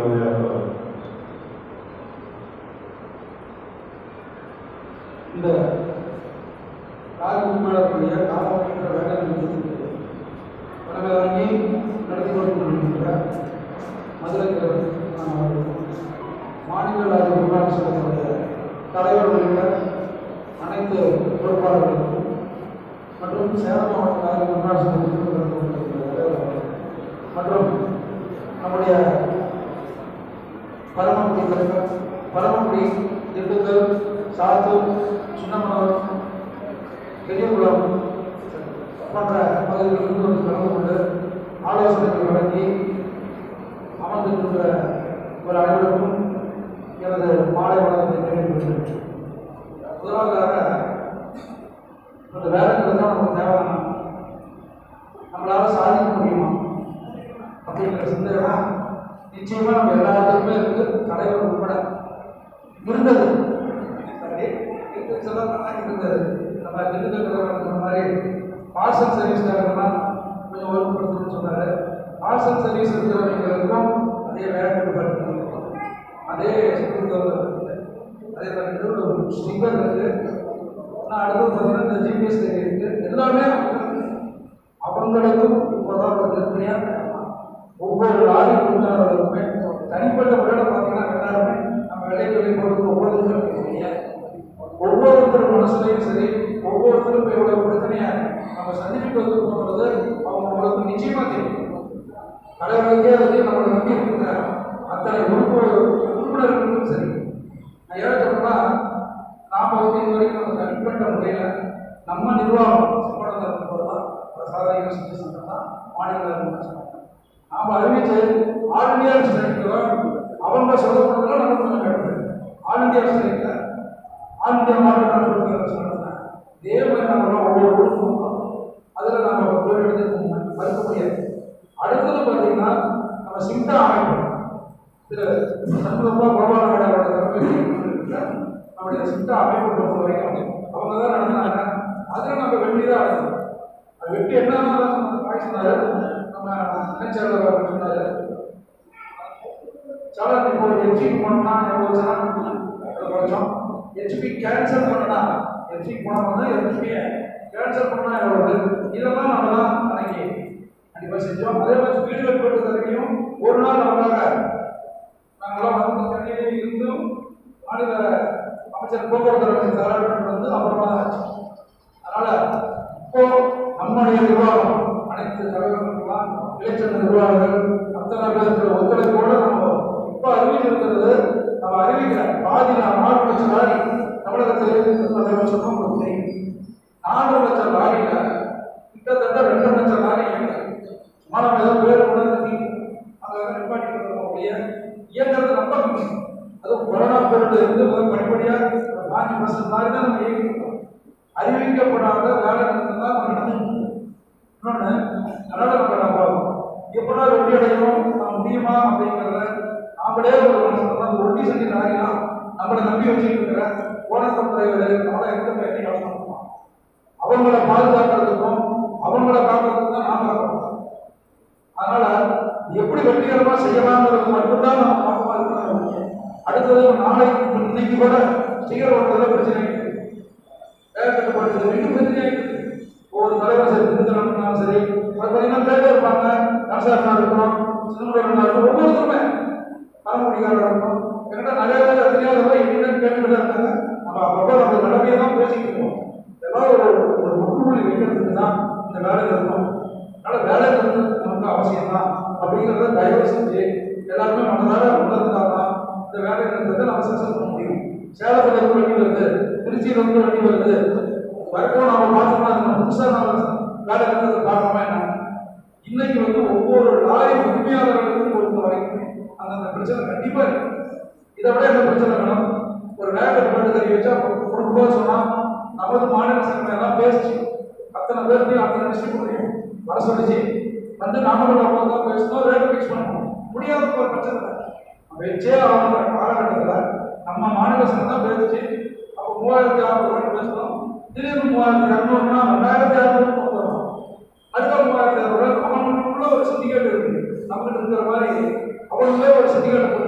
வருகிறார்கள் இந்த கார் உண்மையாளர்களுடைய காலவற்ற வேலை நிறுத்தத்துக்கு தலைமை வாங்கி நடத்தி கொண்டிருக்கின்ற மதுரை மாநில ராஜ முன்னாள் சங்கத்துடைய தலைவர் உள்ளிட்ட அனைத்து பொறுப்பாளர்களுக்கும் மற்றும் சேலம் மாவட்ட ராஜ முன்னாள் சங்கத்திற்கு நடந்து கொண்டிருக்கிற தலைவர்கள் மற்றும் நம்முடைய பரமக்குடி தலைவர் பரமக்குடி திண்டுக்கல் சாத்தூர் சின்னமனூர் பெரியகுளம் போன்ற பகுதிகளிலிருந்து வந்து கலந்து கொண்டு ஆலோசனைகள் வழங்கி அமர்ந்திருக்கின்ற ஒரு அனைவருக்கும் எனது மாலை வணக்கத்தை தெரிவித்துள்ளேன் முதலாவதாக இந்த வேலைங்கிறது தான் நமக்கு தேவையான நம்மளால சாதிக்க முடியுமா அப்படிங்கிற சிந்தனை நிச்சயமா நம்ம எல்லாத்துக்குமே இருக்கு தலைவர் உட்பட இருந்தது சரி, இருக்கு, சிலர்லாம் இருந்தது நம்ம திண்டுக்கல் சொன்ன மாதிரி பார்சல் சர்வீஸ்காரங்களாம் கொஞ்சம் ஒழுங்குபடுத்தணும்னு சொன்னாரு பார்சல் சர்வீஸ் இருக்கிறவங்களுக்கும் அதே வேலை கட்டுப்பாடு அதே சுற்றுச்சூழல் அதே மாதிரி ஸ்டிக்கர் இருக்கு ஆனால் அடுத்து பார்த்தீங்கன்னா இந்த ஜிபிஎஸ் இருக்கு எல்லாமே அவங்களுக்கும் இப்போதான் ஒரு நிர்பணியாக ஒவ்வொரு லாரி உரிமையாளர்களுக்குமே தனிப்பட்ட முறையில் பார்த்தீங்கன்னா எல்லாருமே நம்ம விளைவுகளை பொறுத்து ஒவ்வொருத்தருக்கும் ஒவ்வொருத்தர் மனசுலையும் சரி ஒவ்வொருத்தரும் இவ்வளவு பிரச்சனையை நம்ம சந்திச்சுட்டு வந்துருக்கோங்கிறது அவங்க உங்களுக்கு நிச்சயமா தெரியும் தலைவர்களுக்கே வந்து நம்மளை நம்பி இருக்கிற அத்தனை உறுப்பு உறுப்பினர்களுக்கும் சரி நான் ஏன் சொல்றேன்னா நாம வந்து இது வரைக்கும் நம்ம தனிப்பட்ட முறையில் நம்ம நிர்வாகம் சம்பளம் இருக்கும்போது தான் சாதாரண செஞ்சு சொன்னா மாநில சொன்னாங்க நாம அறிவிச்சு ஆல் இந்தியா ஸ்ட்ரைக்கு அவங்க சொல்லப்படுறதுல நம்ம கொஞ்சம் கேட்டது ஆல் இந்தியா ஸ்ட்ரைக்ல ஆல் இந்தியா மாநில நடவடிக்கை சொன்னாங்க இதே மாதிரி நம்ம ஒவ்வொரு குழுக்கும் அதில் நம்ம தொழில் எடுத்து மறுக்க முடியாது அடுத்தது பார்த்தீங்கன்னா நம்ம சிம்டா அமைப்பு திரு சண்முகப்பா கோபாலநாடாவோட தலைமையில் நம்முடைய சிம்டா அமைப்பு பொறுத்த வரைக்கும் அவங்க தான் நடந்தாங்க அதில் நம்ம வெற்றி தான் அடைஞ்சோம் அது வெற்றி என்ன சொன்னாரு நம்ம இணைச்சாளர் அவர் சொன்னாரு சலன் இப்போ ஹெச்பி போனோம்னா எவ்வளோ சலன் எவ்வளோ வருஷம் ஹெச்பி கேன்சல் பண்ணனா ஹெச்பி போனால் வந்து ஹெச்பியை கேன்சல் பண்ணா எவ்வளவு இதெல்லாம் நம்ம தான் அன்னைக்கு கண்டிப்பாக செஞ்சோம் அதே மாதிரி வீடியோ போட்டு வரைக்கும் ஒரு நாள் நம்மளாக நாங்களாம் வந்து சென்னையிலே இருந்தும் மாநில அமைச்சர் போக்குவரத்து அமைச்சர் தலைவர் வந்து அப்புறமா தான் ஆச்சு அதனால இப்போ நம்முடைய நிர்வாகம் அனைத்து தலைவர்களுக்கெல்லாம் இளைச்சல் நிர்வாகிகள் அத்தனை பேருக்கு ஒத்துழைப்போடு நம்ம இப்போ அறிவிச்சிருக்கிறது நம்ம அறிவிக்கிற பாதி நான் நாலு லட்சம் லாரி தமிழகத்தில் லட்சம் உங்களுக்கு தெரியும் நாலு லட்சம் லாரியில கிட்டத்தட்ட ரெண்டு லட்சம் லாரி சும்மா நம்ம ஏதோ பேர் கூட அங்கே நிப்பாட்டி ஒழிய இயங்குறது ரொம்ப கம்மி அதுவும் கொரோனா பொருள் இருந்து முதல் படிப்படியாக பாஞ்சு பர்சன்ட் மாதிரி தான் நம்ம இயங்கிருக்கோம் அறிவிக்கப்படாத வேலை நிறுத்தம் தான் நடந்துட்டு இன்னொன்று அதனால நம்ம நம்ம எப்படா வெற்றி அடையணும் நம்ம முடியுமா அப்படிங்கிறத நாமளே ஒரு மனசுல அந்த ஒட்டி சட்டி நாரிலாம் நம்மளை நம்பி வச்சுட்டு இருக்கிற ஓனத்த முறைகள் நம்மளை எங்க போய் யோசனை பண்ணுவோம் அவங்கள பாதுகாக்கிறதுக்கும் அவங்கள காக்கிறதுக்கும் தான் நாம காக்கணும் அதனால எப்படி வெற்றிகரமா செய்யலாம்ங்கிறது மட்டும்தான் நம்ம பார்க்கமா இருக்கணும் அடுத்தது நாளைக்கு இன்னைக்கு கூட சீக்கிரம் ஓட்டுறதுல பிரச்சனை இருக்கு வேலை கட்டுப்பாடு இன்னும் பிரச்சனை இருக்கு ஒவ்வொரு தலைவர் சரி திருத்தலாம் சரி அது பார்த்தீங்கன்னா பேர் இருப்பாங்க கன்சாரனா இருக்கணும் சிதம்பரம் இருக்கணும் ஒவ்வொருத்தருமே பரமக்குடிக்காரர் இருக்கணும் என்கிட்ட நிறைய பேர் தெரியாதவங்க என்னன்னு கேட்டுட்டு இருக்காங்க நம்ம அப்பப்போ நம்ம நிலைமையை தான் பேசிக்கிட்டு இருக்கோம் இதெல்லாம் ஒரு ஒரு முற்றுப்புள்ளி வைக்கிறதுக்கு தான் இந்த வேலை இருக்கும் அதனால வேலை வந்து நமக்கு அவசியம் தான் அப்படிங்கிறத தயவு செஞ்சு எல்லாருமே மனதார உணர்ந்தாதான் இந்த வேலை நிறுத்தத்தை நம்ம சக்சஸ் பண்ண முடியும் சேலத்துல இருந்து வண்டி வருது திருச்சியில இருந்து வண்டி வருது வரைக்கும் நாம பார்த்தோம்னா நம்ம புதுசா நாம வேலை நிறுத்தத்தை பார்க்கணுமா என்ன இன்னைக்கு வந்து ஒவ்வொரு லாரி உரிமையாளர்களுக்கும் பொறுத்த வரைக்கும் அந்தந்த பிரச்சனை கண்டிப்பா இருக்கு இதை விட என்ன பிரச்சனை வேணும் ஒரு வேலை கட்டுப்பாடு கறி வச்சா கொடுக்கும்போது சொன்னா நமது மாநில சங்கம் எல்லாம் பேசிச்சு அத்தனை பேர்த்தையும் அத்தனை டிஸ்ட்ரிக்ட் வர சொல்லிச்சு வந்து நாமக்கல் அவ்வளோ தான் பேசணும் ரேட் ஃபிக்ஸ் பண்ணணும் முடியாத ஒரு பிரச்சனை இல்லை. வச்சே ஆகிற காலகட்டத்தில் நம்ம மாநில சங்கம் தான் பேசிச்சு அப்போ மூவாயிரத்தி அறுநூறு ரூபாய் பேசணும் திடீர்னு மூவாயிரத்தி இரநூறுனா ரெண்டாயிரத்தி அறுநூறு கொண்டு வரணும் அதுக்கு மூவாயிரத்தி அறுநூறு அவங்களுக்குள்ள ஒரு சிண்டிகேட் இருக்கு நம்மகிட்ட இருக்கிற மாதிரி அவங்களுக்குள்ளே ஒரு சிண்டிகேட்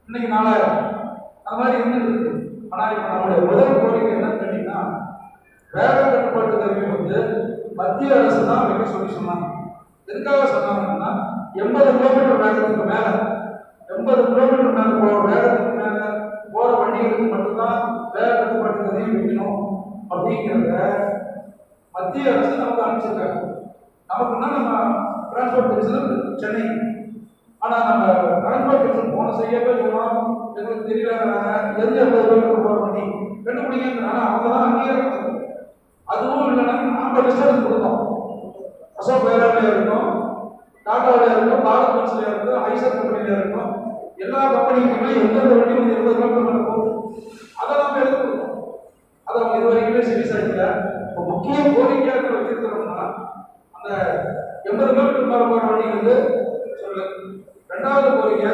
இன்னைக்கு நாலாயிரம் அந்த மாதிரி இருந்துருக்கு ஆனா இப்ப நம்மளுடைய முதல் கோரிக்கை என்னன்னு கேட்டீங்கன்னா வேக கட்டுப்பாட்டு கருவி வந்து மத்திய அரசு தான் வைக்க சொல்லி சொன்னாங்க எதுக்காக சொன்னாங்கன்னா எண்பது கிலோமீட்டர் வேகத்துக்கு மேல எண்பது கிலோமீட்டர் மேல போற வேகத்துக்கு மேல போற வண்டிகளுக்கு மட்டும்தான் வேக கட்டுப்பாட்டு கருவி வைக்கணும் அப்படிங்கிறத மத்திய அரசு நமக்கு அனுப்பிச்சிருக்காங்க நமக்குன்னா நம்ம டிரான்ஸ்போர்ட் கமிஷனர் சென்னை ஆனா நம்ம டிரான்ஸ்போர்ட் கமிஷன் போன செய்யவே சொன்னோம் எங்களுக்கு தெரியல எந்த எண்பது கிலோமீட்டர் போற வண்டி கண்டுபிடிங்கிறாங்க அவங்க தான் அங்கீகாரம் கொடுத்தாங்க. அதுவும் இல்லைன்னா நாம லிஸ்ட் கொடுத்தோம் அசோக் லேலாண்ட்ல இருக்கும் டாட்டாவில் இருக்கும் பாரத் பென்ஸ்ல இருக்கும் ஐசர் கம்பெனில இருக்கும் எல்லா கம்பெனிக்குமே எந்தெந்த வண்டி வந்து எண்பது கிலோமீட்டர் மேல போகுது அதை நம்ம எடுத்து கொடுத்தோம் அதை அவங்க இது வரைக்குமே சரி சாய்க்கல இப்போ முக்கிய கோரிக்கையாக வச்சிருக்கிறோம்னா அந்த எண்பது கிலோமீட்டர் மேல போற வண்டி வந்து சொல்லு ரெண்டாவது கோரிக்கை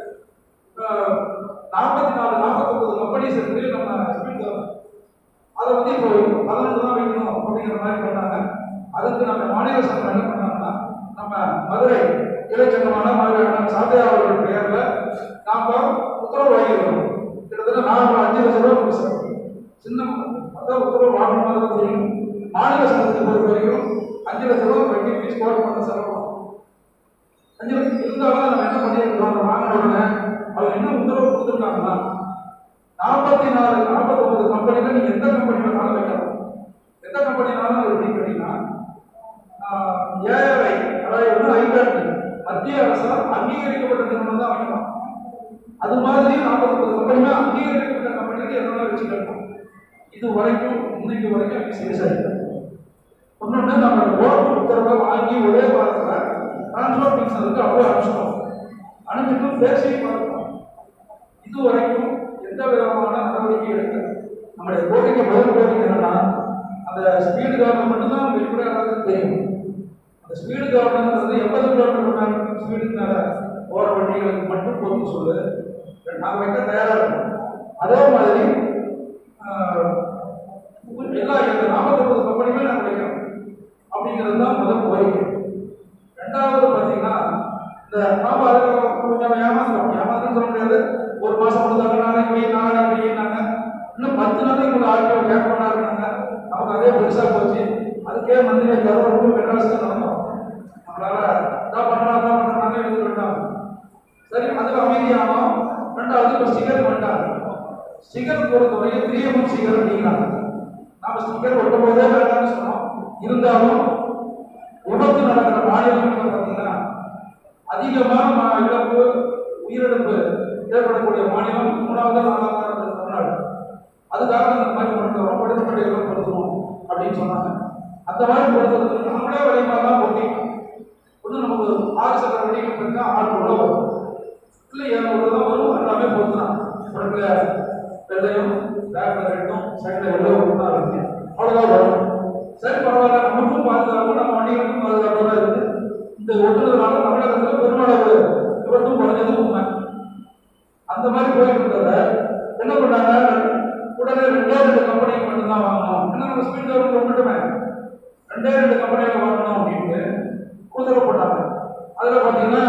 நாற்பத்தி நாலு நாற்பத்தொன்பது கம்பெனிஸ் இருக்கு நம்ம ஸ்பீட் அதை வந்து இப்போ பதினெட்டு தான் வைக்கணும் அப்படிங்கிற மாதிரி பண்ணாங்க அதுக்கு நம்ம மாநில சங்கம் என்ன பண்ணாங்கன்னா நம்ம மதுரை இளைச்சங்கமான மதுரை அண்ணன் சாத்தையா அவர்கள் பெயர்ல நாம உத்தரவு வாங்கியிருக்கோம் கிட்டத்தட்ட நாலு அஞ்சு லட்சம் ரூபாய் கொடுத்து சார் சின்ன அதான் உத்தரவு வாங்கணும் மாதிரி தெரியும் மாநில சங்கத்தை பொறுத்த வரைக்கும் அஞ்சு லட்சம் ரூபாய் வங்கி ஃபீஸ் கோட் பண்ண செலவு அஞ்சு லட்சம் இருந்தாலும் நம்ம என்ன பண்ணியிருக்கிறோம் அந்த வாங்கின உடனே அவங்க என்ன உத்தரவு கொடுத்துருக்காங்கன்னா நாற்பத்தி நாலு நாற்பத்தொன்பது கம்பெனில நீங்க எந்த கம்பெனி வேணாலும் வைக்கலாம் எந்த கம்பெனினாலும் அது எப்படி கேட்டீங்கன்னா ஏஐ அதாவது வந்து ஐகாட்டி மத்திய அரசால் அங்கீகரிக்கப்பட்ட நிறுவனம் தான் வைக்கலாம் அது மாதிரி நாற்பத்தொன்பது கம்பெனிமே அங்கீகரிக்கப்பட்ட கம்பெனிக்கு எதனால வச்சுக்கலாம் இது வரைக்கும் இன்னைக்கு வரைக்கும் அது சரி சரி இன்னொன்று நம்ம ஓட்டு உத்தரவை வாங்கி ஒரே வாரத்தில் டிரான்ஸ்போர்ட் மினிஸ்டருக்கு அவ்வளோ அனுப்பிச்சிட்டோம் அனுப்பிட்டு பேசி பார்த்தோம் இது வரைக்கும் எந்த விதமான நடவடிக்கை எடுக்கல நம்முடைய கோரிக்கை முதல் கோரிக்கை என்னன்னா அந்த ஸ்பீடு கவர்னர் மட்டும்தான் வெளிப்படையாக தெரியும் அந்த ஸ்பீடு கவர்னர் எண்பது கிலோமீட்டர் மேல ஸ்பீடுக்கு மேல போற வண்டிகளுக்கு மட்டும் பொறுத்து சொல்லு நாங்கள் வைக்க தயாரா இருக்கோம் அதே மாதிரி ஆஹ், எல்லா இந்த நாற்பத்தொன்பது கம்பெனியுமே நாங்கள் வைக்கிறோம் அப்படிங்கிறது தான் முதல் கோரிக்கை ரெண்டாவது பார்த்தீங்கன்னா இந்த நாம அதுக்கு கொஞ்சம் ஏமாந்துடும் ஏமாந்துன்னு சொல்ல முடியாது ஒரு மாசம் கொடுத்தாங்க நாளைக்கு போய் நாளைக்கு போயினாங்க இன்னும் பத்து நாளைக்கு உங்களை ஆட்கள் கேட்க பண்ணாருனாங்க நமக்கு அதே பெருசா போச்சு அதுக்கே மந்திரி கவர்மெண்ட் மெட்ராஸ் நடந்தோம் நம்மளால இதான் பண்ணலாம் தான் பண்ணாங்க எழுதி வேண்டாம் சரி அதுக்கு அமைதியானோம் ரெண்டாவது இப்போ ஸ்டிக்கர் பண்ணிட்டாங்க ஸ்டிக்கர் பொறுத்த வரைக்கும் த்ரீ எம் ஸ்டிக்கர் அப்படிங்கிறாங்க நாம ஸ்டிக்கர் ஒட்டும் போதே வேண்டாம்னு சொன்னோம் இருந்தாலும் விபத்து நடக்கிற மாநிலங்கள் பார்த்தீங்கன்னா அதிகமான ம- இழப்பு உயிரிழப்பு ஏற்படக்கூடிய மாநிலம் மூணாவது நாலாவது இருக்கிறது தமிழ்நாடு அதுக்காக இந்த மாதிரி கொண்டு வரோம் படுத்தப்பட்ட இழப்பு படுத்தணும் அப்படின்னு சொன்னாங்க அந்த மாதிரி படுத்துறதுக்கு நம்மளே வழிமாக தான் போட்டிக்கணும் ஒன்று நமக்கு ஆறு சக்கர வண்டிகள் பார்த்தீங்கன்னா ஆறு உள்ள வரும் இல்லை ஏழு தான் வரும் எல்லாமே பொறுத்துதான் ஃப்ரண்ட்ல வெள்ளையும் பேக்ல ரெண்டும் சைடில் வெள்ளை ஒன்று தான் இருக்கு அவ்வளோதான் வரும் சரி பரவாயில்ல நமக்கும் பாதுகாப்பு நம்ம வண்டிகளுக்கும் பாதுகாப்பு தான் இருக்கு இந்த ஒட்டுறதுனால தமிழகத்தில் பெருமளவு விபத்தும் குறைஞ்சது உண்மை அந்த மாதிரி போயிட்டு இருந்தத என்ன பண்ணாங்க உடனே ரெண்டே ரெண்டு கம்பெனிக்கு மட்டும்தான் வாங்கணும் ஏன்னா நம்ம ஸ்பீட் கவர்மெண்ட் மட்டுமே ரெண்டே ரெண்டு கம்பெனியில் வாங்கணும் அப்படின்ட்டு உத்தரவு போட்டாங்க அதில் பார்த்தீங்கன்னா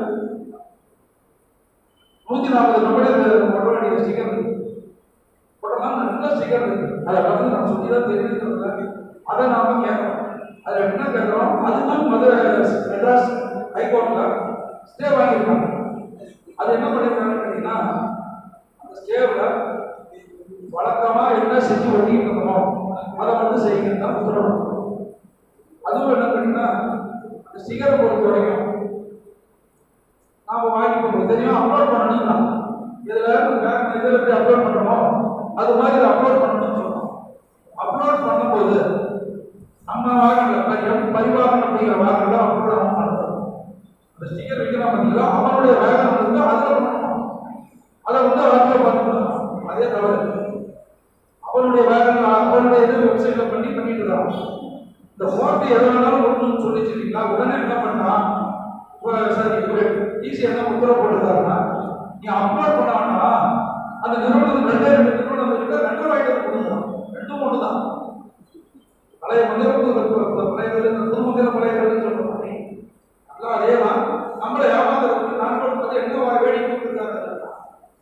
நூற்றி நாற்பது கம்பெனி போட வேண்டிய ஸ்டிக்கர் இருக்கு போட்டோம்னா நல்ல ஸ்டிக்கர் இருக்கு அதை பார்த்து நான் சொல்லி தான் தெரியுது அதை நாம கேட்கறோம் அதில் என்ன கேட்குறோம் அதுவும் மதுரை மெட்ராஸ் ஹைகோர்ட்டில் ஸ்டே வாங்கியிருக்காங்க அது என்ன பண்ணியிருக்காங்கன்னு கேட்டீங்கன்னா அந்த ஸ்டேவில் வழக்கமாக என்ன செஞ்சு ஒட்டிக்கிட்டு இருந்தோம் அதை மட்டும் செய்யுங்கன்னு தான் உத்தரவு அதுவும் என்ன பண்ணீங்கன்னா அந்த ஸ்டிக்கரை பொறுத்த வரைக்கும் நாம வாங்கி போடுறோம் தெரியும் அப்லோட் பண்ணணும்னா இதுல பேங்க் இதில் எப்படி அப்லோட் பண்ணுறோமோ அது மாதிரி இதை அப்லோட் பண்ணணும்னு சொல்றோம் அப்லோட் பண்ணும்போது நம்ம வாகனங்கள் எம் பரிவாகனம் அப்படிங்கிற வாகனங்கள் அப்லோட் அவன் பண்ணுறோம் அந்த ஸ்டிக்கர் வைக்கிறான் பார்த்தீங்களா அவனுடைய வாகனம் வந்து அதில் பண்ணணும் அதை வந்து அவங்கள பார்த்துக்கணும் அதே தவறு அவனுடைய வேகங்கள் அவனுடைய இது வெப்சைட்ல பண்ணி பண்ணிட்டு இருக்கான் இந்த ஃபோர்ட் எது வேணாலும் ஒன்றுன்னு சொல்லி வச்சிருக்கீங்களா உடனே என்ன பண்ணான் இப்போ சரி ஒரு ஈஸி என்ன உத்தரவு போட்டுருக்காருன்னா நீ அப்லோட் பண்ண வேண்டாம் அந்த நிறுவனம் ரெண்டே ரெண்டு நிறுவனம் கிட்ட ரெண்டு ரூபாய்க்கு கொடுக்கலாம் ரெண்டும் ஒன்று தான் பழைய மந்திரம் பழைய புதுமந்திர பழைய சொல்றாங்க அதெல்லாம் அதே தான் நம்மளை ஏமாத்துறதுக்கு நான் பண்றது என்ன வேடிக்கை கொடுத்துருக்காரு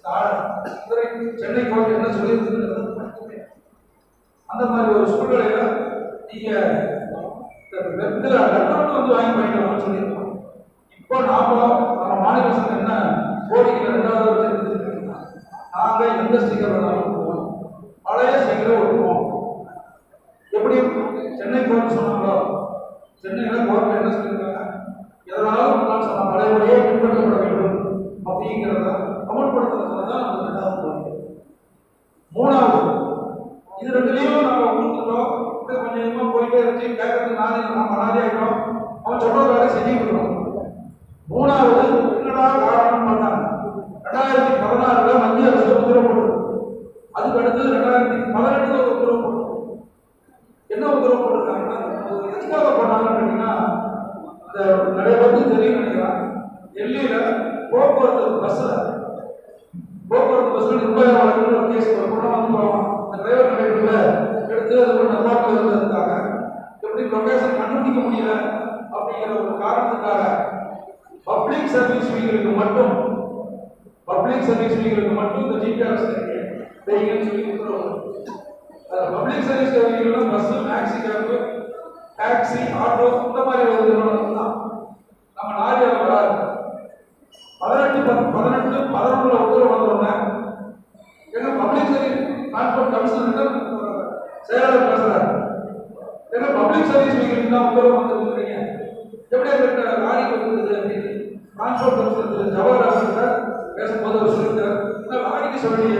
இதுவரை சென்னை கோர்ட் என்ன சொல்லியிருக்குங்கிறது மட்டுமே அந்த மாதிரி ஒரு சூழ்நிலையில நீங்க இந்த இதுல லெட்டர் வந்து வாங்கி பண்ணிக்கலாம்னு சொல்லியிருக்கோம் இப்போ நாம நம்ம மாநில அரசு என்ன கோரிக்கை ரெண்டாவது ஒரு தெரிஞ்சிருக்கீங்கன்னா நாங்க எந்த ஸ்டிக்கர் வேணாலும் போடுவோம் பழைய ஸ்டிக்கரை ஒட்டுவோம் எப்படி சென்னை கோர்ட் சொன்னாங்களோ சென்னையில கோர்ட் என்ன சொல்லியிருக்காங்க எதனாலும் முன்னால் சொன்ன பழையபடியே பின்பற்றப்பட வேண்டும் அப்படிங்கிறத அமல்படுத்துறது தான் அந்த ரெண்டாவது கோரிக்கை மூணாவது இது ரெண்டுலையும் நம்ம கொடுத்துட்டோம் இப்படி கொஞ்சம் கொஞ்சமா போயிட்டே இருந்துச்சு கேட்கறது நானே நம்ம நானே ஆகிட்டோம் அவன் சொல்ற வேலை செஞ்சுட்டு இருக்கோம் மூணாவது என்னடா காரணம் பண்ணாங்க ரெண்டாயிரத்தி பதினாறுல மத்திய அரசு உத்தரவு போட்டது அதுக்கு அடுத்து ரெண்டாயிரத்தி பதினெட்டுல ஒரு உத்தரவு போட்டது என்ன உத்தரவு போட்டிருக்காங்கன்னா அது எதுக்காக போட்டாங்கன்னு கேட்டீங்கன்னா அந்த நிறைய பேருக்கு தெரியும் நினைக்கிறேன் டெல்லியில போக்குவரத்து பஸ்ல போக்குவரத்து பஸ்ல நிர்பய வழக்குன்னு ஒரு கேஸ் ஒரு பொண்ணு வந்து போவான் அந்த டிரைவர் கண்டக்டர்ல எடுத்து அது ஒரு நல்வாழ்வு இருந்ததுக்காக எப்படி லொகேஷன் கண்டுபிடிக்க முடியல அப்படிங்கிற ஒரு காரணத்துக்காக பப்ளிக் சர்வீஸ் வீங்களுக்கு மட்டும் பப்ளிக் சர்வீஸ் வீங்களுக்கு மட்டும் இந்த ஜிபிஆர்எஸ் வைங்கன்னு சொல்லி உத்தரவு பப்ளிக் சர்வீஸ் வீங்கன்னா bus taxi cab taxi auto இந்த மாதிரி ஒரு நிறுவனம் தான் நம்ம லாரியில் வராது பதினெட்டு பத்து பதினெட்டு பதினொன்றுல உத்தரவு வந்தோடனே எங்க பப்ளிக் சர்வீஸ் டிரான்ஸ்போர்ட் கமிஷனர் செயலாளர் பேசுறாரு எங்க பப்ளிக் சர்வீஸ் வீங்களுக்கு தான் உத்தரவு வந்துருக்கீங்க எப்படி அந்த லாரிக்கு வந்துருக்குது அப்படின்னு டிரான்ஸ்போர்ட் கமிஷனர் ஜவஹர்லால் சார் பேசும்போது அவர் சொல்லியிருக்காரு இந்த லாரிக்கு சொல்லிய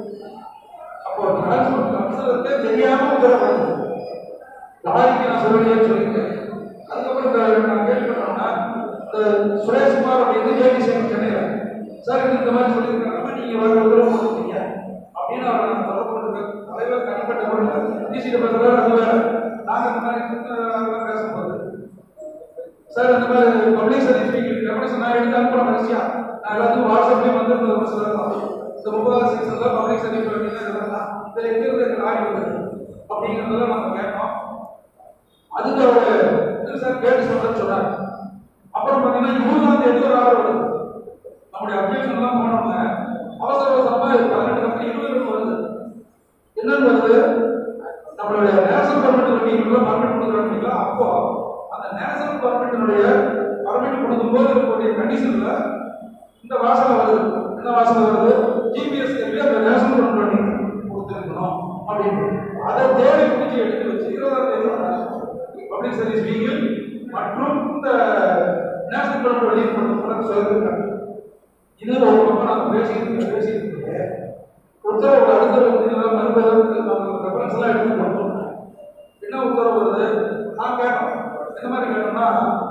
அப்போ டிரான்ஸ்போர்ட் கமிஷனருக்கே தெரியாம உத்தரவு வருது லாரிக்கு நான் சொல்லலையேன்னு சொல்லியிருக்கேன் அதுக்கப்புறம் இந்த நான் கேள்விப்பட்டோம்னா இந்த சுரேஷ்குமார் அப்படின்னு ஜேடி சேகர் சென்னையில் சார் இது இந்த மாதிரி சொல்லியிருக்காங்க நீங்க வேற உத்தரவு கொடுத்தீங்க அப்படின்னு அவர் நான் தொடர்பு கொண்டு தலைவர் தனிப்பட்ட முறையில் டிசிட்ட பேசுறாரு அது வேற நாங்க இந்த மாதிரி இந்த பேசும்போது சார் இந்த மாதிரி பப்ளிக் சர்வீஸ் வீக் ரெவல்யூஷன் நான் எடுத்து அனுப்புறேன் மனுஷியா நான் எல்லாத்துக்கும் வாட்ஸ்அப்லேயும் வந்திருந்தது ஒரு சிலர் தான் இந்த முப்பதாவது செக்ஷன்ல பப்ளிக் சர்வீஸ் வேண்டியது இதெல்லாம் தான் இதில் எங்க இருந்து எனக்கு ஆடி வந்தது அப்படிங்கிறதெல்லாம் நம்ம கேட்டோம் அதுக்கு அவர் இல்லை சார் கேட்டு சொல்றேன்னு சொன்னார் அப்புறம் பார்த்தீங்கன்னா இருபதாம் தேதி ஒரு ஆர்டர் வருது நம்முடைய அப்டேஷன் எல்லாம் போனோம்னா அவசர அவசரமா பதினெட்டு கம்பெனி இருபது வருது என்னன்னு வருது நம்மளுடைய நேஷனல் பர்மிட் வண்டிங்களா பர்மிட் கொடுக்குறாங்களா அப்போ அந்த நேஷனல் பர்மிட்டினுடைய பர்மிட் கொடுக்கும்போது இருக்கக்கூடிய கண்டிஷன்ல இந்த வாசனை வருது என்ன வாசனை வருது ஜிபிஎஸ் கருவி அந்த நேஷனல் பர்மிட் வண்டி கொடுத்துருக்கணும் அப்படின்னு அதை தேடி பிடிச்சி எடுத்து வச்சு இருபதாம் தேதி பப்ளிக் சர்வீஸ் வீக்கில் மற்றும் இந்த நேஷனல் பர்மிட் வண்டியை கொடுத்து சொல்லியிருக்காங்க இது ஒரு பக்கம் நாங்கள் பேசிட்டு பேசிட்டு உத்தரவு அடுத்த மறுபடியும் நம்ம ரெஃபரன்ஸ் எல்லாம் எடுத்து கொடுத்தோம் என்ன உத்தரவு வருது நான் கேட்டோம் என்ன மாதிரி கேட்டோம்னா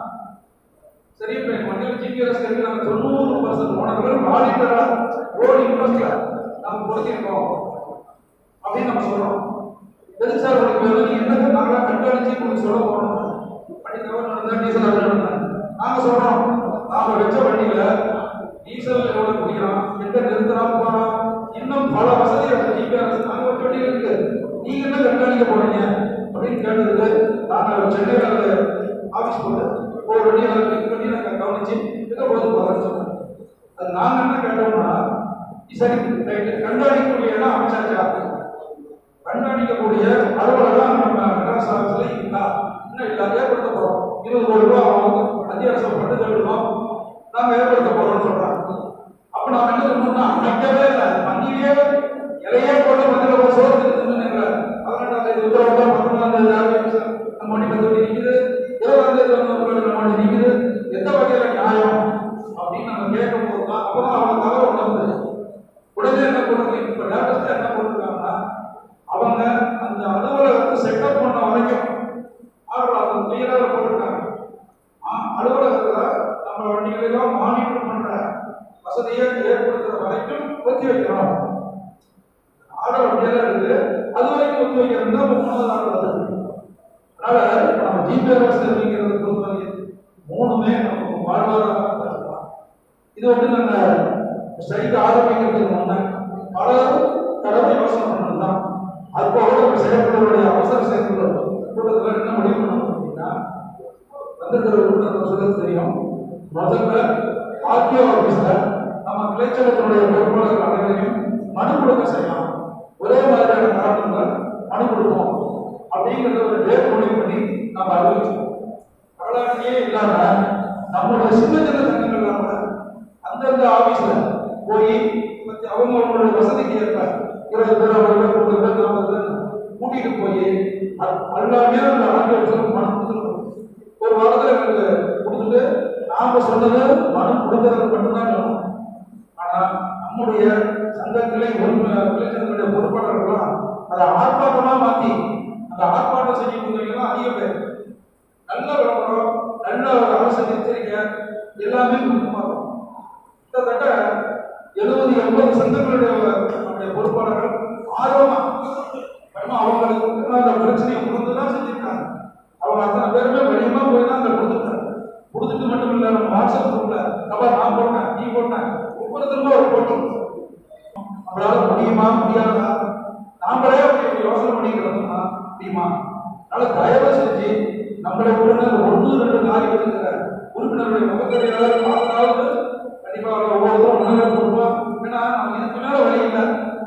சரி இப்போ எங்கள் வண்டியில் ஜிபிஎஸ் கருவி நாங்கள் தொண்ணூறு பர்சன்ட் உனக்கு ஆடிட்டரா ரோடு இன்ட்ரெஸ்ட்ல நம்ம கொடுத்திருக்கோம் அப்படின்னு நம்ம சொல்றோம் எதுக்கு சார் உங்களுக்கு வேணும் நீங்க என்ன நாங்களாம் கண்காணிச்சு உங்களுக்கு சொல்ல போறோம் வண்டி தவறு நடந்தா டீசல் அது நடந்தா நாங்க சொல்றோம் நாம வச்ச வண்டியில டீசல் எவ்வளவு குடிக்கிறான் எங்க நிறுத்துறான் போறான் இன்னும் பல வசதி அந்த ஜிபிஆர்எஸ் நாங்க வச்ச வண்டியில இருக்கு நீங்க என்ன கண்காணிக்க போறீங்க அப்படின்னு கேட்டதுக்கு நாங்க சென்னையில ஆபீஸ் போட்டு ஒரு வண்டியை கிளிக் பண்ணி நாங்க கவனிச்சு எங்க போது போறேன்னு சொன்னோம் அது நாங்க என்ன கேட்டோம்னா சரி ரைட்டு கண்காணிக்கக்கூடிய இடம் அமைச்சாச்சா கண்காணிக்கக்கூடிய அலுவலகம் நம்ம மெட்ராஸ் ஆஃபீஸ்ல இருக்கா இன்னும் இல்லாத ஏற்படுத்த போறோம் இருபது கோடி ரூபாய் அவங்க மத்திய அரசு பட்டு தள்ளுவோம் நாம ஏற்படுத்த போறோம்னு சொல்றாங்க அப்ப நாம என்ன சொல்லணும்னா அமைக்கவே இல்லை வங்கியிலே இலையே போட்டு மத்தியில ஒரு சோறு இருக்குன்னு பதினெட்டாம் தேதி உத்தரவு பத்தொன்பதாம் தேதி ஆரம்பிச்சு நம்ம வண்டி பத்து வண்டி நிக்குது இருபதாம் தேதி வந்து நம்ம வண்டி நிக்குது எந்த வகையில நியாயம் அப்படின்னு நம்ம கேட்கும் போது தான் அப்பதான் அவங்க தவறு உணர்ந்து உடனே என்ன பண்ணுறாங்க இப்ப லேட்டஸ்டா என்ன பண்ணிருக்காங்கன்னா அவங்க அந்த அலுவலகத்தை செட்டப் பண்ண வரைக்கும் அவர் அதை கிளியராக போட்டிருக்காங்க ஆ, அலுவலகத்துல நம்ம வண்டிகளெல்லாம் மானிட்டர் பண்ற வசதியை ஏற்படுத்துற வரைக்கும் ஒத்தி வைக்கிறோம் ஆர்டர் அப்படியெல்லாம் இருக்கு அது வரைக்கும் ஒத்தி வைக்கிறது தான் மூணாவது ஆர்டர் வருது அதனால இப்ப நம்ம ஜிபிஆர்எஸ் அப்படிங்கிறத பொறுத்தவரை மூணுமே நமக்கு வாழ்வாதாரம் தான் இது வந்து நாங்க ஸ்ட்ரைக் ஆரம்பிக்கிறதுக்கு முன்ன பல தடவை யோசனை பண்ணதுதான் அது போக நம்ம செயல்படுவடைய அவசர செயல்படுற கூட்டத்தில் என்ன முடிவு பண்ணணும் அப்படின்னா வந்திருக்கிற கூட்டத்தில் சொல்றது தெரியும் முதல்ல ஆர்டிஓ ஆஃபீஸில் நம்ம கிளைச்சலத்தினுடைய பொறுப்பாளர்கள் அனைவரும் அவங்க அவங்களுடைய வசதிக்கு ஏற்ப இருபது பேர் ஐம்பது பேர் முப்பது பேர் நாற்பது பேர் கூட்டிட்டு போய் அது எல்லாமே அந்த ஆண்டு வருஷம் பணம் கொடுத்துருக்கணும் ஒரு வாரத்தில் எனக்கு கொடுத்துட்டு நாம சொன்னது மனம் கொடுக்கறது மட்டும்தான் சொல்லணும் ஆனா நம்முடைய சங்க கிளை கிளைச்சங்களுடைய பொறுப்பாளர்கள்லாம் அதை ஆர்ப்பாட்டமா மாத்தி அந்த ஆர்ப்பாட்டம் செய்யக்கூடியவங்க அதிக பேர் நல்ல விளம்பரம் நல்ல ஒரு அரசு எச்சரிக்கை எல்லாமே கொடுக்குமாறும் கிட்டத்தட்ட எழுபது எண்பது சங்கங்களுடைய நம்முடைய பொறுப்பாளர்கள் ஆர்வமா கண்ணா அவங்களுக்கு அந்த பிரச்சனையை உணர்ந்து தான் செஞ்சிருக்காங்க அவங்க அத்தனை பேருமே வெளியமா போய் தான் அந்த கொடுத்துருக்காங்க கொடுத்துட்டு மட்டும் இல்ல நம்ம வாட்ஸ்அப் குரூப்ல அப்ப நான் போட்டேன் நீ போட்டேன் ஒவ்வொருத்தருக்கும் ஒரு போட்டோ நம்மளால முடியுமா முடியாதா நாமளே அப்படி யோசனை பண்ணிக்கிறோம்னா முடியுமா அதனால தயவு செஞ்சு நம்மளை உறுப்பினர் ஒன்று ரெண்டு காரியம் இருக்கிற உறுப்பினருடைய முகக்கரையாவது பார்த்தாவது கண்டிப்பா அவரை ஒவ்வொருத்தரும் உணர்வு கொடுப்போம் ஏன்னா நம்ம இதுக்கு மேல வழி இல்லை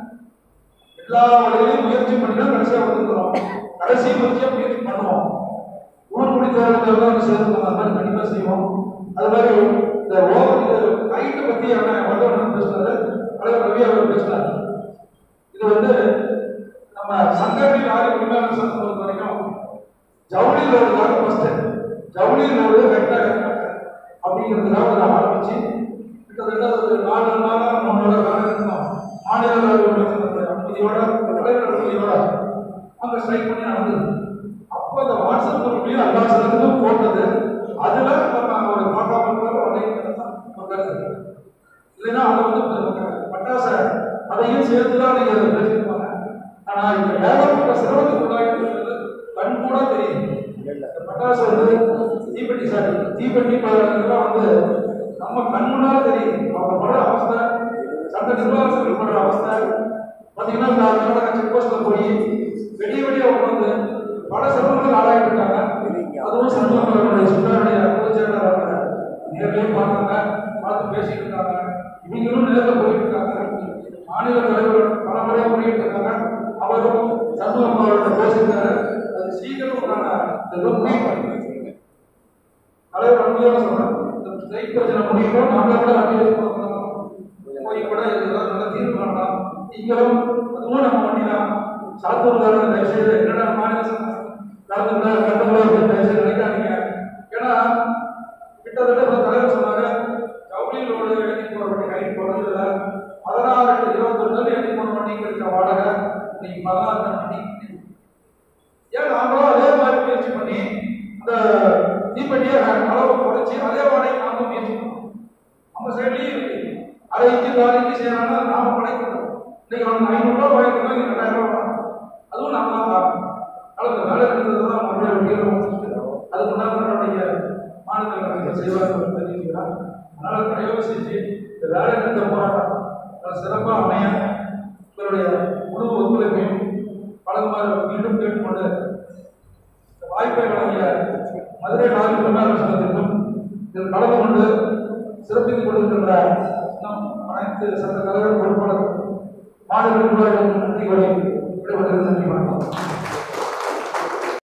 எல்லா வழியிலையும் முயற்சி பண்ணி தான் கடைசியா வந்துக்கிறோம் கடைசி முயற்சியா முயற்சி பண்ணுவோம் ஊர்குடி தேர்தல் தான் சேர்ந்து அந்த மாதிரி கண்டிப்பா செய்வோம் அது மாதிரி இந்த ஓவர் ஹைட்டு பத்தி அவன் வல்லவன் பேசுனாரு தலைவர் ரவி அவர் பேசினார் இது வந்து நம்ம சங்கத்தில் யாரு உண்மையான சங்கம் பொறுத்த வரைக்கும் ஜவுளி ரோடு தான் ஃபர்ஸ்ட் ஜவுளி ரோடு வெட்ட அப்படிங்கிறதுக்காக அதை ஆரம்பிச்சு கிட்டத்தட்ட ஒரு நாலு நாளா நம்மளோட வேலை இருந்தோம் மாநில அளவில் அனுமதியோட தலைவர் அனுமதியோட அங்க ஸ்ட்ரைக் பண்ணி நடந்தது அப்போ அந்த வாட்ஸ்அப் குரூப்லயும் எல்லா சங்கத்துக்கும் போட்டது அதுல நம்ம ஒரு பார்க்காம வலை ஒரு கருத்து இல்லைன்னா அதை வந்து பட்டாச அதையும் சேர்த்து தான் நீங்க அதை பேசியிருப்பாங்க ஆனா இந்த ஏகப்பட்ட சிரமத்துக்கு உள்ளாயிட்டு கண் கூட தெரியும் இந்த பட்டாசு வந்து தீப்பெட்டி சாரி தீப்பெட்டி இதெல்லாம் வந்து நம்ம கண் முன்னால தெரியும் அவங்க படுற அவஸ்தை சட்ட நிர்வாகத்தில் படுற அவஸ்தை பாத்தீங்கன்னா இந்த கர்நாடகா செக் போஸ்ட்ல போய் வெடிய வெடிய உட்காந்து பல சிரமங்களுக்கு ஆளாயிட்டு இருக்காங்க அதுவும் சமூகங்களுடைய சுற்றுலாவுடைய பொதுச் செயலாளர் நேர்லயே பார்த்தாங்க பார்த்து பேசிட்டு இருக்காங்க இவங்களும் நேரில் போயிட்டு இருக்காங்க மாநில தலைவர் பல முறை போயிட்டு இருக்காங்க அவரும் சண்முகம் அவரோட பேசியிருக்காரு அது சீக்கிரம் நான் இந்த மீட் பண்ணி தலைவர் அனுமதியோட சொல்றேன் இந்த ஸ்ட்ரைக் பிரச்சனை முடியும் நாமளே கூட அனுமதி போய் கூட இதெல்லாம் நல்ல தீர்வு காணலாம் நீங்களும் அதுவும் நம்ம பண்ணிடலாம் சாத்தூர்காரங்க தயவுசெய்து என்னடா மாநில சங்கம் கலந்துக்கிட்ட கட்டங்களோ தயவுசெய்து நினைக்காதீங்க ஏன்னா கிட்டத்தட்ட இப்போ தலைவர் சொன்னாங்க ஜவுளிகளோட எழுதி போட வேண்டிய கைட் போடுறது இல்லை பதினாறு டு இருபத்தொன்னு எழுதி போட வண்டிக்கு இருக்க வாடகை இன்னைக்கு பதினாறு வண்டி ஏன் நாமளும் அதே மாதிரி முயற்சி பண்ணி அந்த தீப்பெட்டியை அளவை குறைச்சி அதே வாடகை நாம முயற்சி பண்ணோம் நம்ம சைட்லயும் இருக்கு அரை இன்ச்சு கால் இன்ச்சு செய்யறாங்கன்னா நாம படைக்கிறோம் இன்னைக்கு அவங்க ஐநூறுரூவா வாங்கிக்கணும் இங்க ரெண்டாயிரம் ரூபாய் வாங்கணும் அதுவும் நம்ம தான் காரணம் அதனால இந்த வேலை இருந்தது தான் நம்மளுடைய வெளியில் அது முன்னாடி மாநிலங்கள் செய்வார்கள் தெரிவிக்கிறார் அதனால தயவு செஞ்சு இந்த வேலை நிறுத்த போராட்டம் நல்ல சிறப்பாக அமைய உங்களுடைய முழு ஒத்துழைப்பையும் வழங்குமாறு மீண்டும் கேட்டுக்கொண்டு இந்த வாய்ப்பை வழங்கிய மதுரை நாடு தொழிலாளர் சங்கத்திற்கும் இதில் கலந்து கொண்டு சிறப்பித்துக் கொண்டிருக்கின்ற நம் அனைத்து சங்க தலைவர் பொறுப்பாளர் மாநில நிர்வாகிகளுக்கும் நன்றி வழி விடைபெறுகிறது நன்றி வணக்கம்